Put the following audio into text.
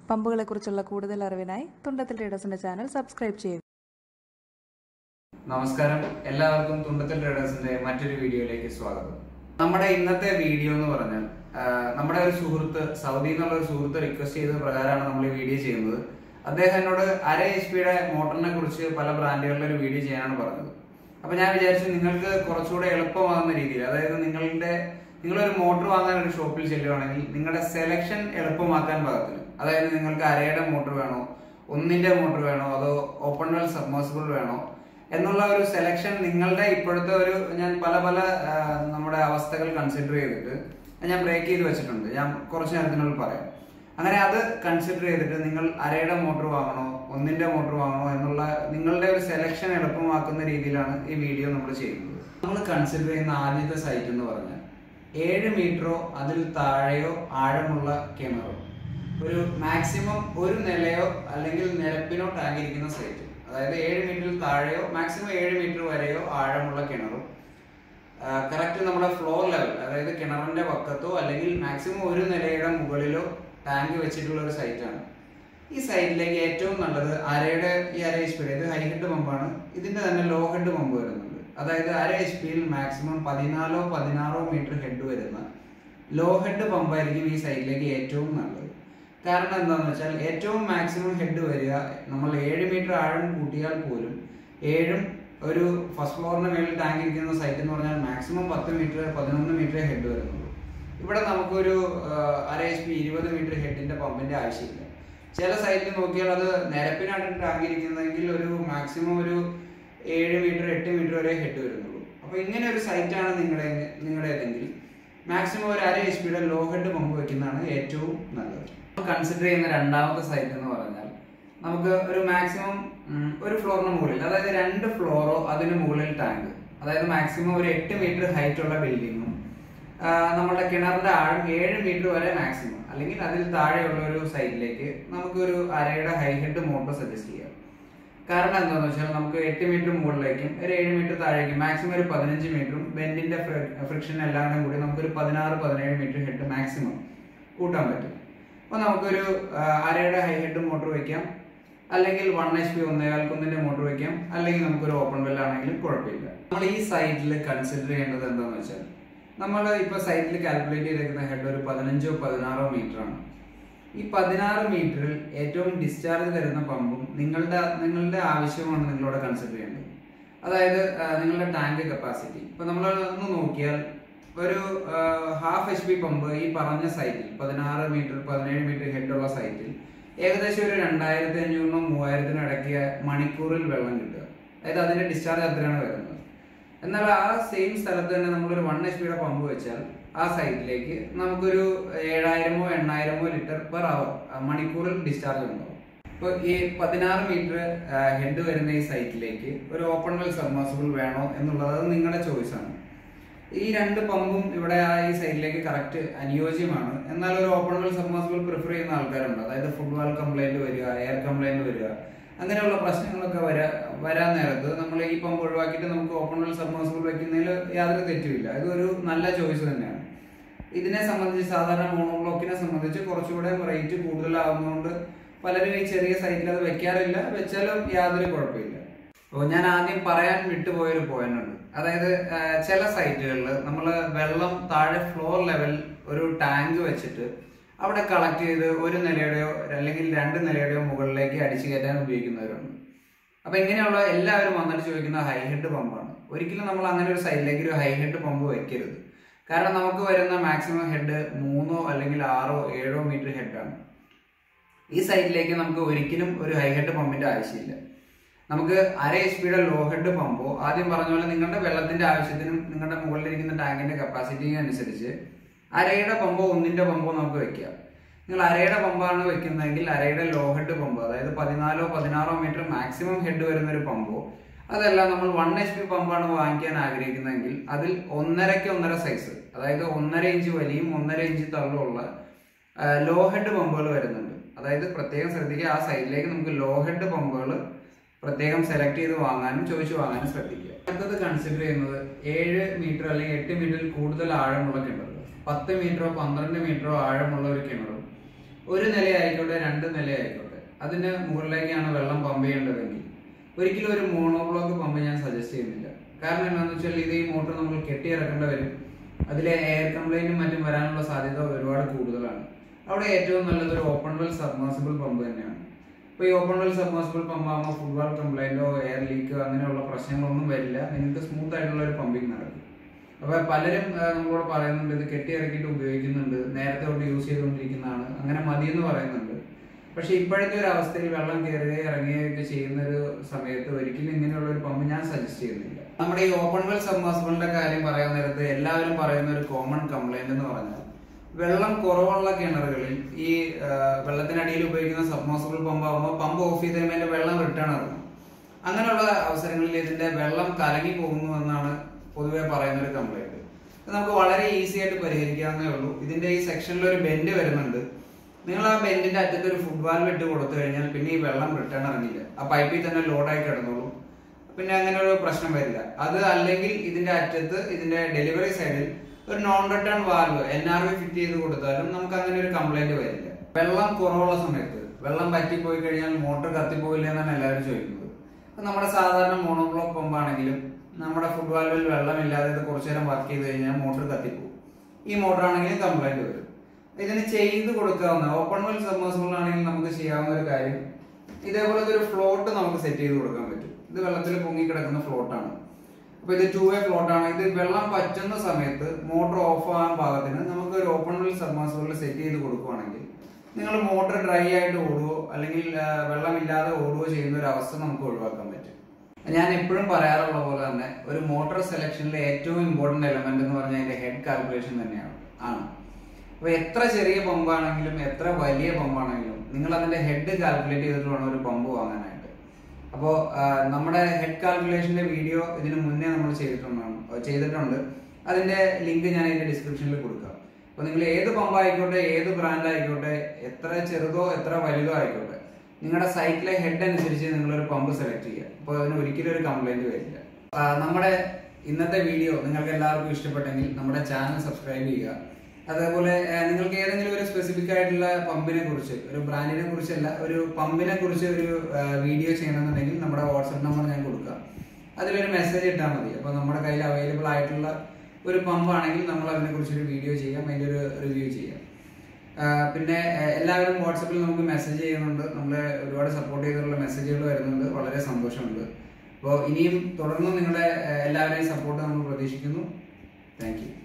പമ്പുകളെക്കുറിച്ചുള്ള കൂടുതൽ അറിവിനായി തുണ്ടത്തിൽ ട്രേഡേഴ്സിന്റെ channel subscribe ചെയ്യുക നമസ്കാരം എല്ലാവർക്കും തുണ്ടത്തിൽ ട്രേഡേഴ്സിന്റെ മറ്റൊരു വീഡിയോയിലേക്ക് സ്വാഗതം നമ്മുടെ ഇന്നത്തെ വീഡിയോ എന്ന് പറഞ്ഞാൽ ആ, നമ്മുടെ ഒരു സുഹൃത്ത് സൗദി എന്നുള്ള ഒരു സുഹൃത്ത് റിക്വസ്റ്റ് ചെയ്ത പ്രകാരമാണ് നമ്മൾ ഈ വീഡിയോ ചെയ്യുന്നത് അദ്ദേഹം എന്നോട് അര എച്ച് പിയുടെ മോട്ടറിനെ കുറിച്ച് പല ബ്രാൻഡുകളിലെ ഒരു വീഡിയോ ചെയ്യാനാണ് പറഞ്ഞത് അപ്പൊ ഞാൻ വിചാരിച്ചു നിങ്ങൾക്ക് കുറച്ചുകൂടെ എളുപ്പമാകുന്ന രീതിയിൽ അതായത് നിങ്ങളുടെ നിങ്ങളൊരു മോട്ടോർ വാങ്ങാൻ ഒരു ഷോപ്പിൽ ചെല്ലുവാണെങ്കിൽ നിങ്ങളുടെ സെലക്ഷൻ എളുപ്പമാക്കാൻ പാകത്തിന് അതായത് നിങ്ങൾക്ക് അരയുടെ മോട്ടോർ വേണോ ഒന്നിന്റെ മോട്ടോർ വേണോ അതോ ഓപ്പൺ വെൽ സബ്മേഴ്സിബിൾ വേണോ എന്നുള്ള ഒരു സെലക്ഷൻ നിങ്ങളുടെ ഇപ്പോഴത്തെ ഒരു ഞാൻ പല പല ആ, നമ്മുടെ അവസ്ഥകൾ കൺസിഡർ ചെയ്തിട്ട് ഞാൻ ബ്രേക്ക് ചെയ്ത് വെച്ചിട്ടുണ്ട് ഞാൻ കുറച്ച് നേരത്തിനുള്ളിൽ പറയാം അങ്ങനെ അത് കൺസിഡർ ചെയ്തിട്ട് നിങ്ങൾ അരയുടെ മോട്ടോർ വാങ്ങണോ ഒന്നിന്റെ മോട്ടോർ വാങ്ങണോ എന്നുള്ള നിങ്ങളുടെ ഒരു സെലക്ഷൻ എളുപ്പമാക്കുന്ന രീതിയിലാണ് ഈ വീഡിയോ നമ്മൾ ചെയ്യുന്നത് നമ്മൾ കൺസിഡർ ചെയ്യുന്ന ആദ്യത്തെ സൈറ്റ് എന്ന് പറഞ്ഞാൽ ഏഴ് മീറ്ററോ അതിൽ താഴെയോ ആഴമുള്ള കിണറോ ഒരു മാക്സിമം ഒരു നിലയോ അല്ലെങ്കിൽ നിരപ്പിനോ ടാങ്ക് ഇരിക്കുന്ന സൈറ്റ് അതായത് ഏഴ് മീറ്ററിൽ താഴെയോ മാക്സിമം ഏഴ് മീറ്റർ വരെയോ ആഴമുള്ള കിണറും കറക്റ്റ് നമ്മുടെ ഫ്ലോർ ലെവൽ അതായത് കിണറിന്റെ പക്കത്തോ അല്ലെങ്കിൽ മാക്സിമം ഒരു നിലയുടെ മുകളിലോ ടാങ്ക് വെച്ചിട്ടുള്ള ഒരു സൈറ്റാണ് ഈ സൈറ്റിലേക്ക് ഏറ്റവും നല്ലത് അരയുടെ ഈ അര എച്ച് പിയുടെ ഇത് ഹൈ ഹെഡ് പമ്പാണ് ഇതിന്റെ തന്നെ ലോ ഹെഡ് പമ്പ് വരുന്നുണ്ട് അതായത് അര എച്ച് പിയിൽ മാക്സിമം പതിനാലോ പതിനാറോ മീറ്റർ ഹെഡ് വരുന്ന ലോ ഹെഡ് പമ്പായിരിക്കും ഈ സൈറ്റിലേക്ക് ഏറ്റവും നല്ലത് കാരണം എന്താണെന്ന് വെച്ചാൽ ഏറ്റവും മാക്സിമം ഹെഡ് വരിക നമ്മൾ ഏഴ് മീറ്റർ ആഴം കൂട്ടിയാൽ പോലും ഏഴും ഒരു ഫസ്റ്റ് ഫ്ലോറിന് മേളിൽ ടാങ്ക് ഇരിക്കുന്ന സൈറ്റ് എന്ന് പറഞ്ഞാൽ മാക്സിമം പത്ത് മീറ്റർ പതിനൊന്ന് മീറ്റർ ഹെഡ് വരുന്നുള്ളൂ ഇവിടെ നമുക്കൊരു ആ, അര എച്ച് പി ഇരുപത് മീറ്റർ ഹെഡിന്റെ പമ്പിന്റെ ആവശ്യമില്ല ചില സൈറ്റിൽ നോക്കിയാൽ അത് നിരപ്പിനാണ് ടാങ്ക് ഇരിക്കുന്നതെങ്കിൽ ഒരു മാക്സിമം ഒരു ഏഴ് മീറ്റർ എട്ട് മീറ്റർ വരെ ഹെഡ് വരുന്നുള്ളൂ അപ്പൊ ഇങ്ങനെ ഒരു സൈറ്റാണ് നിങ്ങളുടെ നിങ്ങളുടേതെങ്കിൽ മാക്സിമം ഒരു അര എച്ച് പിയുടെ ലോ ഹെഡ് പമ്പ് വെക്കുന്നതാണ് ഏറ്റവും നല്ലത് കൺസിഡർ ചെയ്യുന്ന രണ്ടാമത്തെ സൈറ്റ് എന്ന് പറഞ്ഞാൽ നമുക്ക് ഒരു മാക്സിമം ഒരു ഫ്ലോറിന് മുകളിൽ അതായത് രണ്ട് ഫ്ലോറോ അതിന് മുകളിൽ ടാങ്ക് അതായത് മാക്സിമം ഒരു എട്ട് മീറ്റർ ഹൈറ്റ് ഉള്ള ബിൽഡിങ്ങും നമ്മുടെ കിണറിന്റെ ആഴം ഏഴ് മീറ്റർ വരെ മാക്സിമം അല്ലെങ്കിൽ അതിൽ താഴെയുള്ള ഒരു സൈറ്റിലേക്ക് നമുക്ക് ഒരു അരയുടെ ഹൈ ഹെഡ് മോട്ടോർ സജസ്റ്റ് ചെയ്യാം കാരണം എന്താണെന്ന് വെച്ചാൽ നമുക്ക് എട്ട് മീറ്റർ മുകളിലേക്കും ഒരു ഏഴ് മീറ്റർ താഴേക്കും മാക്സിമം ഒരു പതിനഞ്ച് മീറ്ററും ബെൻഡിന്റെ ഫ്രിക്ഷൻ എല്ലാം കൂടി കൂടി നമുക്കൊരു പതിനാറ് പതിനേഴ് മീറ്റർ ഹെഡ് മാക്സിമം കൂട്ടാൻ പറ്റും അപ്പോൾ നമുക്കൊരു ആ, അരയുടെ ഹൈ ഹെഡ് മോട്ടോർ വെക്കാം അല്ലെങ്കിൽ വൺ എച്ച് പി ഒന്നേകാൽ കുന്നിന്റെ മോട്ടോർ വെക്കാം അല്ലെങ്കിൽ നമുക്കൊരു ഓപ്പൺ വെൽ ആണെങ്കിലും കുഴപ്പമില്ല നമ്മൾ ഈ സൈറ്റിൽ കൺസിഡർ ചെയ്യേണ്ടത് എന്താണെന്ന് വെച്ചാൽ നമ്മൾ ഇപ്പൊ സൈറ്റിൽ കാൽക്കുലേറ്റ് ചെയ്തേക്കുന്ന ഹെഡ് ഒരു പതിനഞ്ചോ പതിനാറോ മീറ്റർ ആണ് ഈ പതിനാറ് മീറ്ററിൽ ഏറ്റവും ഡിസ്ചാർജ് തരുന്ന പമ്പും നിങ്ങളുടെ നിങ്ങളുടെ ആവശ്യമാണ് നിങ്ങളോട് കൺസിഡർ ചെയ്യേണ്ടത് അതായത് ആ, നിങ്ങളുടെ ടാങ്ക് കപ്പാസിറ്റി ഇപ്പൊ നമ്മൾ ഒന്ന് നോക്കിയാൽ ഒരു ഹാഫ് എച്ച് പി പമ്പ് ഈ പറഞ്ഞ സൈറ്റിൽ പതിനാറ് മീറ്റർ പതിനേഴ് മീറ്റർ ഹെഡ് ഉള്ള സൈറ്റിൽ ഏകദേശം ഒരു രണ്ടായിരത്തി അഞ്ഞൂറിനും മൂവായിരത്തിനും ഇടയ്ക്ക് മണിക്കൂറിൽ വെള്ളം കിട്ടുക അതായത് അതിന്റെ ഡിസ്ചാർജ് അത്രയാണ് വരുന്നത് എന്നാൽ ആ സെയിം സ്ഥലത്ത് തന്നെ നമ്മളൊരു വൺ എച്ച് പിയുടെ പമ്പ് വെച്ചാൽ ആ സൈറ്റിലേക്ക് നമുക്കൊരു ഏഴായിരമോ എണ്ണായിരമോ ലിറ്റർ പെർ അവർ മണിക്കൂറിൽ ഡിസ്ചാർജ് ഉണ്ടാവും ഇപ്പോൾ ഈ പതിനാറ് മീറ്റർ ഹെഡ് വരുന്ന ഈ സൈറ്റിലേക്ക് ഒരു ഓപ്പൺ വെൽ സബ്മേഴ്സിബിൾ വേണോ എന്നുള്ളത് അത് നിങ്ങളുടെ ചോയ്സ് ആണ് ഈ രണ്ട് പമ്പും ഇവിടെ ആ ഈ സൈഡിലേക്ക് കറക്റ്റ് അനുയോജ്യമാണ് എന്നാൽ ഒരു ഓപ്പൺ വെൽ സബ്മേഴ്സിബിൾ പ്രിഫർ ചെയ്യുന്ന ആൾക്കാരുണ്ട് അതായത് ഫുഡ് വാൽ കംപ്ലൈന്റ് വരിക എയർ കംപ്ലൈന്റ് വരിക അങ്ങനെയുള്ള പ്രശ്നങ്ങളൊക്കെ വരാ വരാൻ നേരത്ത് നമ്മൾ ഈ പമ്പ് ഒഴിവാക്കിയിട്ട് നമുക്ക് ഓപ്പൺ വെൽ സബ്മേഴ്സിബിൾ വെക്കുന്നതിൽ യാതൊരു തെറ്റുമില്ല ഇതൊരു നല്ല ചോയ്സ് തന്നെയാണ് ഇതിനെ സംബന്ധിച്ച് സാധാരണ മോണോബ്ലോക്കിനെ സംബന്ധിച്ച് കുറച്ചുകൂടെ റേറ്റ് കൂടുതലാവുന്നതുകൊണ്ട് പലരും ഈ ചെറിയ സൈറ്റിൽ അത് വെക്കാറില്ല വെച്ചാലും യാതൊരു കുഴപ്പമില്ല അപ്പോൾ ഞാൻ ആദ്യം പറയാൻ വിട്ടുപോയൊരു പോയിന്റ് ഉണ്ട് അതായത് ആ, ചില സൈറ്റുകളിൽ നമ്മൾ വെള്ളം താഴെ ഫ്ലോർ ലെവൽ ഒരു ടാങ്ക് വെച്ചിട്ട് അവിടെ കളക്ട് ചെയ്ത് ഒരു നിലയുടെയോ അല്ലെങ്കിൽ രണ്ട് നിലയുടെയോ മുകളിലേക്ക് അടിച്ചു കയറ്റാൻ ഉപയോഗിക്കുന്നവരുണ്ട് അപ്പൊ ഇങ്ങനെയുള്ള എല്ലാവരും വന്നിട്ട് ചോദിക്കുന്ന ഹൈ ഹെഡ് പമ്പാണ് ഒരിക്കലും നമ്മൾ അങ്ങനെ ഒരു സൈഡിലേക്ക് ഒരു ഹൈ ഹെഡ് പമ്പ് വെക്കരുത് കാരണം നമുക്ക് വരുന്ന മാക്സിമം ഹെഡ് മൂന്നോ അല്ലെങ്കിൽ ആറോ ഏഴോ മീറ്റർ ഹെഡാണ് ഈ സൈറ്റിലേക്ക് നമുക്ക് ഒരിക്കലും ഒരു ഹൈ ഹെഡ് പമ്പിന്റെ ആവശ്യമില്ല നമുക്ക് അര എച്ച് പിയുടെ ലോ ഹെഡ് പമ്പോ ആദ്യം പറഞ്ഞ പോലെ നിങ്ങളുടെ വെള്ളത്തിന്റെ ആവശ്യത്തിനും നിങ്ങളുടെ മുകളിലിരിക്കുന്ന ടാങ്കിന്റെ കപ്പാസിറ്റിയും അനുസരിച്ച് അരയുടെ പമ്പോ ഒന്നിന്റെ പമ്പോ നമുക്ക് വെക്കാം നിങ്ങൾ അരയുടെ പമ്പാണ് വെക്കുന്നതെങ്കിൽ അരയുടെ ലോ ഹെഡ് പമ്പ് അതായത് പതിനാലോ പതിനാറോ മീറ്റർ മാക്സിമം ഹെഡ് വരുന്ന ഒരു പമ്പോ അതല്ല നമ്മൾ വൺ എച്ച് പി പമ്പാണ് വാങ്ങിക്കാൻ ആഗ്രഹിക്കുന്നതെങ്കിൽ അതിൽ ഒന്നരയ്ക്ക് ഒന്നര സൈസ് അതായത് ഒന്നര ഇഞ്ച് വലിയും ഒന്നര ഇഞ്ച് തള്ളുള്ള ലോ ഹെഡ് പമ്പുകൾ വരുന്നുണ്ട് അതായത് പ്രത്യേകം ശ്രദ്ധിക്കുക ആ സൈഡിലേക്ക് നമുക്ക് ലോ ഹെഡ് പമ്പുകൾ പ്രത്യേകം സെലക്ട് ചെയ്ത് വാങ്ങാനും ചോദിച്ചു വാങ്ങാനും ശ്രദ്ധിക്കുക അടുത്തത് കൺസിഡർ ചെയ്യുന്നത് ഏഴ് മീറ്റർ അല്ലെങ്കിൽ എട്ട് മീറ്ററിൽ കൂടുതൽ ആഴമുള്ള കിണറുകൾ പത്ത് മീറ്ററോ പന്ത്രണ്ട് മീറ്ററോ ആഴമുള്ള ഒരു കിണറും ഒരു നിലയായിക്കോട്ടെ രണ്ട് രണ്ട് നിലയായിക്കോട്ടെ അതിന് മുകളിലേക്കാണ് വെള്ളം പമ്പ് ചെയ്യേണ്ടതെങ്കിൽ ഒരിക്കലും ഒരു മോണോ ബ്ലോക്ക് പമ്പ് ഞാൻ സജസ്റ്റ് ചെയ്യുന്നില്ല കാരണം എന്താണെന്ന് വെച്ചാൽ ഇത് ഈ മോട്ടർ നമ്മൾ കെട്ടിയിറക്കേണ്ടി വരും അതിലെ എയർ കംപ്ലൈന്റും മറ്റും വരാനുള്ള സാധ്യത ഒരുപാട് കൂടുതലാണ് അവിടെ ഏറ്റവും നല്ലത് ഒരു ഓപ്പൺ വെൽ സബ്മേഴ്സിബിൾ പമ്പ് തന്നെയാണ് ഇപ്പൊ ഈ ഓപ്പൺ വെൽ സബ്മേഴ്സിബിൾ പമ്പ് ആകുമ്പോൾ ഫുട്ബോൾ കംപ്ലൈന്റോ എയർ ലീക്ക് അങ്ങനെയുള്ള പ്രശ്നങ്ങളൊന്നും വരില്ല നിങ്ങൾക്ക് സ്മൂത്ത് ആയിട്ടുള്ള ഒരു പമ്പിങ് നടക്കും അപ്പൊ പലരും ആ, നമ്മളോട് പറയുന്നുണ്ട് ഇത് കെട്ടി ഇറക്കിയിട്ട് ഉപയോഗിക്കുന്നുണ്ട് നേരത്തെ തൊട്ട് യൂസ് ചെയ്തുകൊണ്ടിരിക്കുന്നതാണ് അങ്ങനെ മതി എന്ന് പറയുന്നുണ്ട് പക്ഷെ ഇപ്പോഴത്തെ ഒരു അവസ്ഥയിൽ വെള്ളം കയറുകയോ ഇറങ്ങുകയൊക്കെ ചെയ്യുന്ന ഒരു സമയത്ത് ഒരിക്കലും ഇങ്ങനെയുള്ള ഒരു പമ്പ് ഞാൻ സജസ്റ്റ് ചെയ്യുന്നില്ല നമ്മുടെ ഈ ഓപ്പൺ വെൽ സബ്മേഴ്സിബിളിന്റെ കാര്യം പറയാൻ നേരത്ത് എല്ലാവരും പറയുന്ന ഒരു കോമൺ കംപ്ലൈന്റ് എന്ന് പറഞ്ഞാൽ വെള്ളം കുറവുള്ള കിണറുകളിൽ ഈ ആ, വെള്ളത്തിനടിയിൽ ഉപയോഗിക്കുന്ന സബ്മേഴ്സിബിൾ പമ്പ് ആകുമ്പോൾ പമ്പ് ഓഫ് ചെയ്ത് കഴിയുമ്പോൾ വെള്ളം റിട്ടേൺ ഇറങ്ങും അങ്ങനെയുള്ള അവസരങ്ങളിൽ ഇതിന്റെ വെള്ളം കലങ്ങി പോകുന്നു എന്നാണ് പൊതുവെ പറയുന്ന ഒരു കംപ്ലൈന്റ് ഇത് നമുക്ക് വളരെ ഈസി ആയിട്ട് പരിഹരിക്കാവുന്നേ ഉള്ളൂ ഇതിന്റെ ഈ സെക്ഷനിൽ ഒരു ബെൻഡ് വരുന്നുണ്ട് നിങ്ങൾ ആ ബെൻഡിന്റെ അറ്റത്ത് ഒരു ഫുഡ് വാൽവ് ഇട്ട് കൊടുത്തു കഴിഞ്ഞാൽ പിന്നെ ഈ വെള്ളം റിട്ടേൺ ഇറങ്ങില്ല ആ പൈപ്പിൽ തന്നെ ലോഡായി കിടന്നോളും പിന്നെ അങ്ങനെ ഒരു പ്രശ്നം വരില്ല അത് അല്ലെങ്കിൽ ഇതിന്റെ അറ്റത്ത് ഇതിന്റെ ഡെലിവറി സൈഡിൽ ഒരു non return valve N R V fit ചെയ്ത് കൊടുത്താലും നമുക്ക് അങ്ങനെ ഒരു കംപ്ലൈന്റ് വരില്ല വെള്ളം കുറവുള്ള സമയത്ത് വെള്ളം പറ്റിപ്പോയി കഴിഞ്ഞാൽ മോട്ടോർ കത്തിപ്പോയില്ല എന്നാണ് എല്ലാവരും ചോദിക്കുന്നത് അപ്പൊ നമ്മുടെ സാധാരണ മോണോബ്ലോക്ക് പമ്പാണെങ്കിലും നമ്മുടെ ഫുഡ് വാൽവിൽ വെള്ളമില്ലാതെ ഇത് കുറച്ചു നേരം വർക്ക് ചെയ്ത് കഴിഞ്ഞാൽ മോട്ടോർ കത്തിപ്പോകും ഈ മോട്ടോർ ആണെങ്കിലും കംപ്ലൈന്റ് വരും ഇതിന് ചെയ്ത് കൊടുക്കാവുന്ന ഓപ്പൺ വെൽ സബ്മേഴ്സിബിൾ ആണെങ്കിൽ നമുക്ക് ചെയ്യാവുന്ന ഒരു കാര്യം ഇതേപോലത്തെ ഒരു ഫ്ലോട്ട് നമുക്ക് സെറ്റ് ചെയ്ത് കൊടുക്കാൻ പറ്റും ഇത് വെള്ളത്തിൽ പൊങ്ങി കിടക്കുന്ന ഫ്ലോട്ടാണ് അപ്പൊ ഇത് ടു വേ ഫ്ലോട്ടാണ് ഇത് വെള്ളം പറ്റുന്ന സമയത്ത് മോട്ടോർ ഓഫ് ആകാൻ പാകത്തിന് നമുക്ക് ഒരു ഓപ്പൺ വെൽ സബ്മേഴ്സിബിൾ സെറ്റ് ചെയ്ത് കൊടുക്കുവാണെങ്കിൽ നിങ്ങൾ മോട്ടോർ ഡ്രൈ ആയിട്ട് ഓടുകയോ അല്ലെങ്കിൽ ആ, വെള്ളമില്ലാതെ ഓടുകയോ ചെയ്യുന്ന ഒരു അവസ്ഥ നമുക്ക് ഒഴിവാക്കാൻ പറ്റും ഞാൻ എപ്പോഴും പറയാറുള്ള പോലെ തന്നെ ഒരു മോട്ടോർ സെലക്ഷനിലെ ഏറ്റവും ഇമ്പോർട്ടന്റ് എലമെന്റ് എന്ന് പറഞ്ഞാൽ അതിന്റെ ഹെഡ് കാൽക്കുലേഷൻ തന്നെയാണ് ആണ് അപ്പൊ എത്ര ചെറിയ പമ്പാണെങ്കിലും എത്ര വലിയ പമ്പാണെങ്കിലും നിങ്ങൾ അതിന്റെ ഹെഡ് കാൽക്കുലേറ്റ് ചെയ്തിട്ട് വേണം ഒരു പമ്പ് വാങ്ങാനായിട്ട് അപ്പോൾ നമ്മുടെ ഹെഡ് കാൽക്കുലേഷന്റെ വീഡിയോ ഇതിന് മുന്നേ നമ്മൾ ചെയ്തിട്ടുണ്ടാണ് ചെയ്തിട്ടുണ്ട് അതിന്റെ ലിങ്ക് ഞാൻ ഇതിന്റെ ഡിസ്ക്രിപ്ഷനിൽ കൊടുക്കാം അപ്പോൾ നിങ്ങൾ ഏത് പമ്പ് ആയിക്കോട്ടെ ഏത് ബ്രാൻഡ് ആയിക്കോട്ടെ എത്ര ചെറുതോ എത്ര വലുതോ ആയിക്കോട്ടെ നിങ്ങളുടെ സൈറ്റിലെ ഹെഡ് അനുസരിച്ച് നിങ്ങൾ ഒരു പമ്പ് സെലക്ട് ചെയ്യുക അപ്പോൾ അതിന് ഒരിക്കലും ഒരു കംപ്ലൈന്റ് വരില്ല ആ, നമ്മുടെ ഇന്നത്തെ വീഡിയോ നിങ്ങൾക്ക് എല്ലാവർക്കും ഇഷ്ടപ്പെട്ടെങ്കിൽ നമ്മുടെ ചാനൽ സബ്സ്ക്രൈബ് ചെയ്യുക അതേപോലെ ആ, നിങ്ങൾക്ക് ഏതെങ്കിലും ഒരു സ്പെസിഫിക് ആയിട്ടുള്ള പമ്പിനെ കുറിച്ച് ഒരു ബ്രാൻഡിനെ കുറിച്ചല്ല ഒരു പമ്പിനെ കുറിച്ച് ഒരു ആ, വീഡിയോ ചെയ്യണമെന്നുണ്ടെങ്കിൽ നമ്മുടെ വാട്സപ്പ് നമ്പർ ഞാൻ കൊടുക്കാം അതിലൊരു മെസ്സേജ് ഇട്ടാൽ മതി അപ്പോൾ നമ്മുടെ കയ്യിൽ അവൈലബിൾ ആയിട്ടുള്ള ഒരു പമ്പാണെങ്കിൽ നമ്മൾ അതിനെ കുറിച്ചൊരു വീഡിയോ ചെയ്യാം അതിൻ്റെ ഒരു റിവ്യൂ ചെയ്യാം ആ, പിന്നെ ആ, എല്ലാവരും വാട്സപ്പിൽ നമുക്ക് മെസ്സേജ് ചെയ്യുന്നുണ്ട് നമ്മളെ ഒരുപാട് സപ്പോർട്ട് ചെയ്തിട്ടുള്ള മെസ്സേജുകൾ വരുന്നുണ്ട് വളരെ സന്തോഷമുണ്ട് അപ്പോൾ ഇനിയും തുടർന്നും നിങ്ങളുടെ ആ, എല്ലാവരുടെയും സപ്പോർട്ട് നമ്മൾ പ്രതീക്ഷിക്കുന്നു താങ്ക് യു